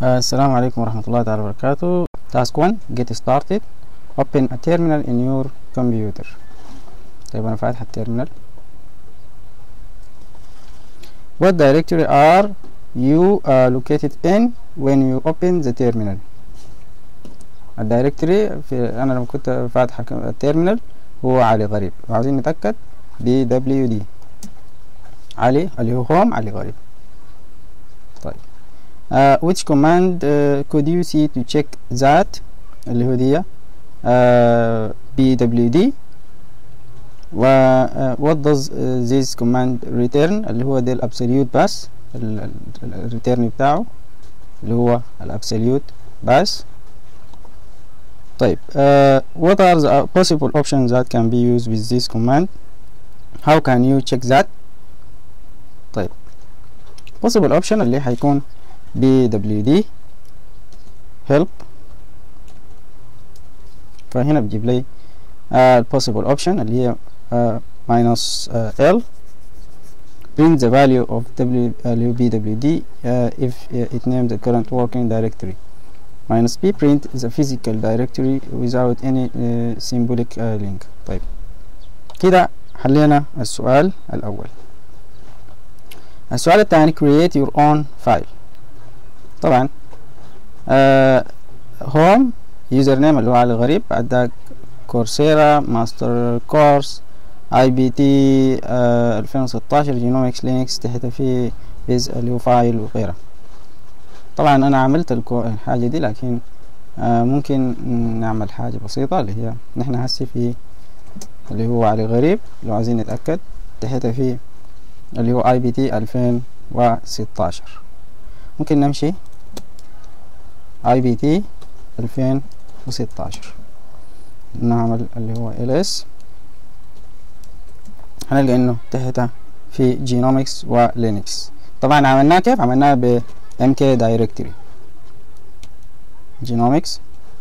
Uh, السلام عليكم ورحمة الله تعالى وبركاته task 1 get started open a terminal in your computer طيب أنا فاتح التيرمينال what directory are you uh, located in when you open the terminal الدايركتوري في أنا لما كنت فاتح التيرمينال هو علي غريب وعاوزين نتأكد ب wd علي اللي هو home علي غريب طيب uh, which command uh, could you see to check that اللي هو دي uh, bwd و uh, what does uh, this command return اللي هو ده الابسوليوت بس الريتيرن بتاعه اللي هو الابسوليوت بس طيب uh, what are the possible options that can be used with this command how can you check that طيب possible option اللي هيكون bwd help فهنا بجيب لي uh, possible option اللي هي uh, minus uh, l print the value of w uh, bwd uh, if uh, it names the current working directory minus p print the physical directory without any uh, symbolic uh, link طيب كده حلينا السؤال الأول السؤال الثاني create your own file طبعا آه home يوزر نيم اللي هو علي غريب بعد كورسيرا ماستر كورس اي بي تي آه 2016 جينومكس لينكس تحت في بيز اللي هو فايل وغيره طبعا انا عملت الحاجة دي لكن آه ممكن نعمل حاجة بسيطة اللي هي نحن هسي في اللي هو علي غريب لو عايزين نتأكد تحت في اللي هو اي بي تي 2016 ممكن نمشي اي بي تي 2016 نعمل اللي هو ls هنلقى انه تحت في جينومكس ولينكس طبعا عملناه كيف عملناه ب mk directory جينومكس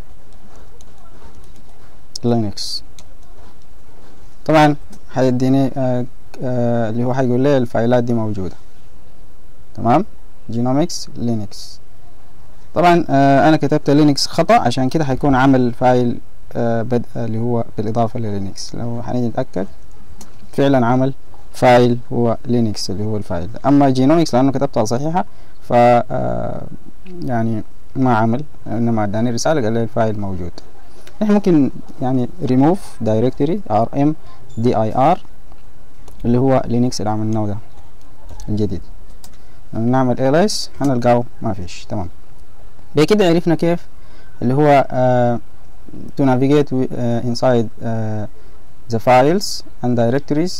لينكس طبعا هيديني آه آه اللي هو هيقول لي الفايلات دي موجودة تمام جينومكس لينكس طبعا آه انا كتبت لينكس خطأ عشان كده هيكون عمل فايل آه بدء اللي هو بالاضافة للينكس لو هنيجي نتأكد فعلا عمل فايل هو لينكس اللي هو الفايل ده اما جينومكس لانه كتبتها صحيحة ف آه يعني ما عمل انما اداني رسالة قال لي الفايل موجود احنا ممكن يعني ريموف دايركتوري ار ام دي اي ار اللي هو لينكس اللي عملناه ده الجديد نعمل ls هنلقاه ما فيش تمام بكده عرفنا كيف اللي هو uh, to navigate uh, inside uh, the files and directories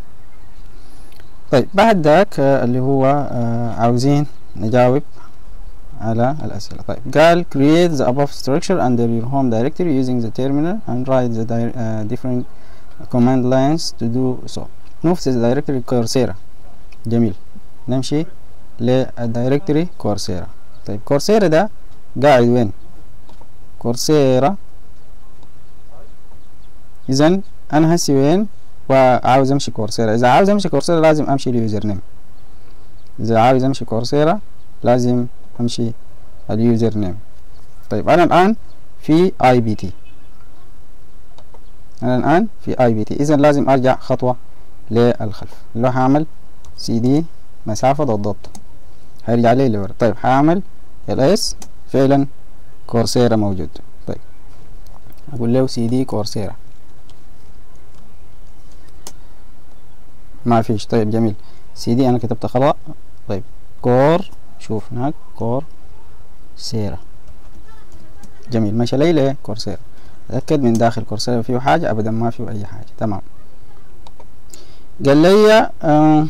طيب بعد ذاك uh, اللي هو uh, عاوزين نجاوب على الأسئلة طيب قال create the above structure under your home directory using the terminal and write the uh, different command lines to do so نفس الدايركتوري كورسيرا جميل نمشي للدايركتوري كورسيرا طيب كورسيرا ده قاعد وين كورسيرا اذا انا هسي وين وعاوز امشي كورسيرا اذا عاوز امشي كورسيرا لازم امشي اليوزر نيم اذا عاوز امشي كورسيرا لازم امشي اليوزر نيم طيب انا الان في اي بي تي انا الان في اي بي تي اذا لازم ارجع خطوه للخلف اللي هو هعمل سي دي مسافة ضد ضد هيرجع لي لورا طيب هعمل الاس فعلا كورسيرا موجود طيب اقول له سي دي كورسيرا ما فيش طيب جميل سي دي انا كتبت خطأ طيب كور شوف هناك كور سيرا جميل مشى لي ليه كورسيرا اتاكد من داخل كورسيرا فيه حاجة ابدا ما فيه اي حاجة تمام قال لي آه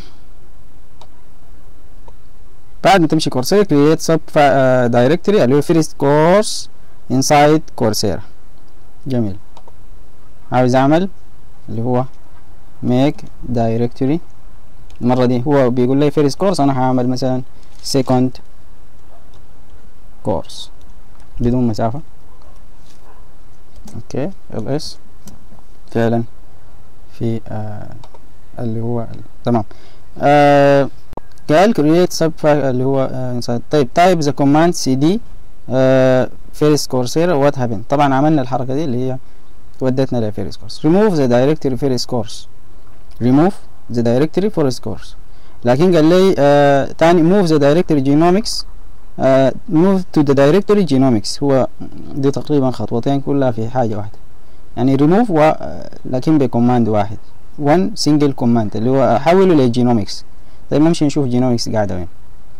بعد ما تمشي كورسيرا create sub uh, directory اللي هو first course inside كورسيرا جميل عاوز اعمل اللي هو make directory المرة دي هو بيقول لي first course انا هعمل مثلا second course بدون مسافة اوكي ls فعلا في آه اللي هو تمام آه قال create sub اللي هو آه inside طيب type the command cd آه فيرس كورسيرا وات هابن طبعا عملنا الحركة دي اللي هي ودتنا لفيرس كورس remove the directory فيرس كورس remove the directory فيرس كورس لكن قال لي آه تاني move the directory genomics آه move to the directory genomics هو دي تقريبا خطوتين كلها في حاجة واحدة يعني remove و لكن بكوماند واحد one single command اللي هو احوله للجينومكس طيب نمشي نشوف جينومكس قاعدة وين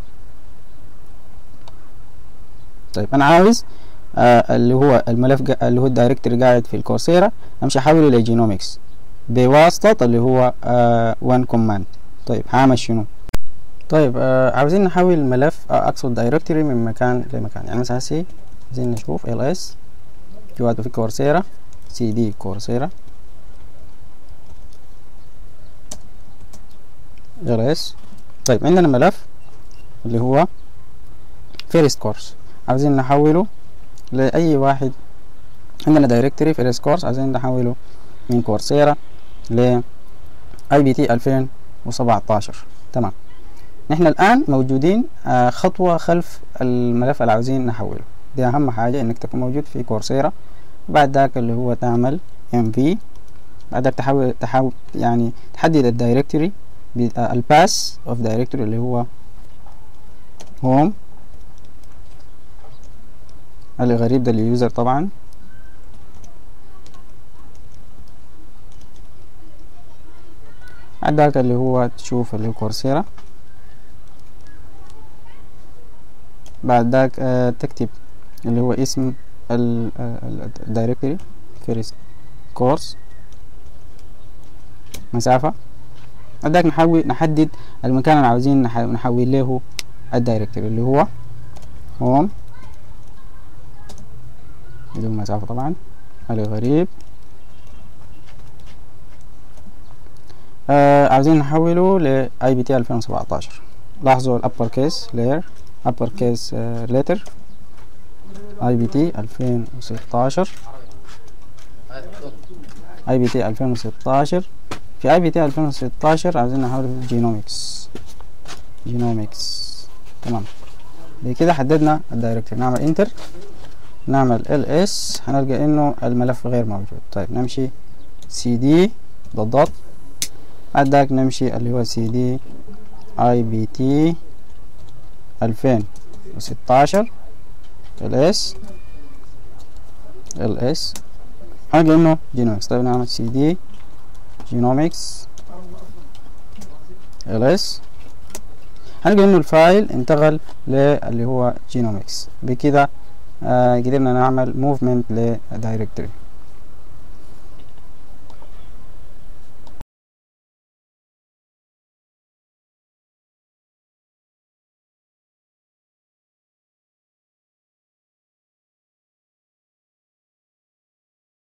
طيب انا عاوز آه اللي هو الملف اللي هو الدايركتوري قاعد في الكورسيرا امشي احوله لجينومكس بواسطة اللي هو آه one command طيب هعمل شنو طيب آه عاوزين نحول الملف آه اقصد دايركتوري من مكان لمكان يعني مثلا سي عايزين نشوف ls جواته في كورسيرا سي دي كورسيرا ls طيب عندنا ملف اللي هو فيرست كورس عاوزين نحوله لأي واحد عندنا دايركتوري فيرست كورس عايزين نحوله من كورسيرا ل اي بي تي 2017 تمام نحن الآن موجودين آه خطوة خلف الملف اللي عاوزين نحوله دي أهم حاجة إنك تكون موجود في كورسيرا بعد ذاك اللي هو تعمل ام في بعدك تحاول تحاول يعني تحدد الدايركتوري الباس اوف دايركتوري اللي هو هوم الغريب ده اليوزر طبعا بعد ذاك اللي هو تشوف اللي هو كورسيرا بعد ذاك آه تكتب اللي هو اسم الدايركتوري فيرست كورس مسافة بعدك نحاول نحدد المكان اللي عاوزين نحول له الدايركتوري اللي هو هوم بدون مسافة طبعا الغريب آه عاوزين نحوله ل اي بي تي 2017 لاحظوا الابر كيس لير ابر كيس ليتر اي بي تي 2016 اي بي تي 2016 في اي بي تي 2016 عايزين نحوله جينومكس جينومكس تمام بكده حددنا الدايركتوري نعمل انتر نعمل ال اس هنلقى انه الملف غير موجود طيب نمشي سي دي ضغط بعد ذاك نمشي اللي هو سي دي اي بي تي 2016 ال اس ال اس هنلقى انه جينومكس طيب نعمل سي دي جينومكس ال اس هنلقى انه الفايل انتقل للي هو جينومكس بكده آه قدرنا نعمل موفمنت لدايركتوري